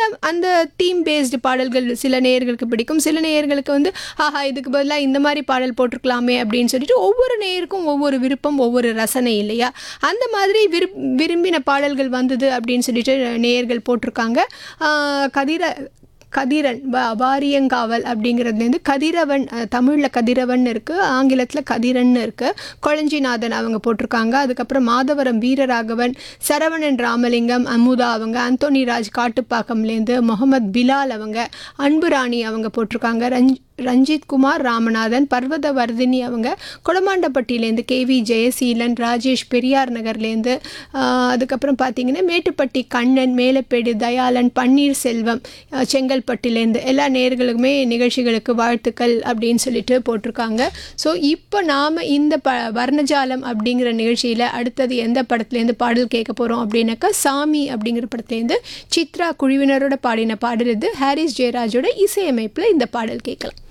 அந்த theme based பாடல்கள் சில நேயர்களுக்கு பிடிக்கும் சில நேயர்களுக்கு வந்து ஆஹா இதுக்கு பதிலாக இந்த மாதிரி பாடல் போட்டிருக்கலாமே அப்படின்னு சொல்லிட்டு ஒவ்வொரு நேயருக்கும் ஒவ்வொரு விருப்பம் ஒவ்வொரு ரசனை இல்லையா அந்த மாதிரி விருப் விரும்பின பாடல்கள் வந்தது அப்படின்னு சொல்லிட்டு நேயர்கள் போட்டிருக்காங்க ஆஹ் கதிர கதிரன் வ வாரியங்காவல் அப்படிங்கிறதுலேருந்து கதிரவன் தமிழில் கதிரவன் இருக்குது ஆங்கிலத்தில் கதிரன் இருக்குது கொளஞ்சிநாதன் அவங்க போட்டிருக்காங்க அதுக்கப்புறம் மாதவரம் வீரராகவன் சரவணன் ராமலிங்கம் அமுதா அவங்க அந்தோனி ராஜ் காட்டுப்பாக்கம்லேருந்து முகமது பிலால் அவங்க அன்புராணி அவங்க போட்டிருக்காங்க ரஞ்ச் ரஞ்சித் குமார் ராமநாதன் பர்வத வர்தினி அவங்க கொடமாண்டப்பட்டியிலேருந்து கேவி ஜெயசீலன் ராஜேஷ் பெரியார் நகர்லேருந்து ஆஹ், அதுக்கப்புறம் பார்த்தீங்கன்னா மேட்டுப்பட்டி கண்ணன் மேலப்பேடு தயாளன் பன்னீர் செல்வம் ஆஹ், செங்கல்பட்டிலேருந்து எல்லா நேர்களுக்குமே நிகழ்ச்சிகளுக்கு வாழ்த்துக்கள் அப்படின்னு சொல்லிட்டு போட்டிருக்காங்க ஸோ இப்போ நாம் இந்த ப வர்ணஜாலம் அப்படிங்கிற நிகழ்ச்சியில் அடுத்தது எந்த படத்துலேருந்து பாடல் கேட்க போகிறோம் அப்படின்னாக்கா சாமி அப்படிங்கிற படத்துலேருந்து சித்ரா குழுவினரோட பாடின பாடல் இது ஹாரிஸ் ஜெயராஜோட இசையமைப்பில் இந்த பாடல் கேட்கலாம்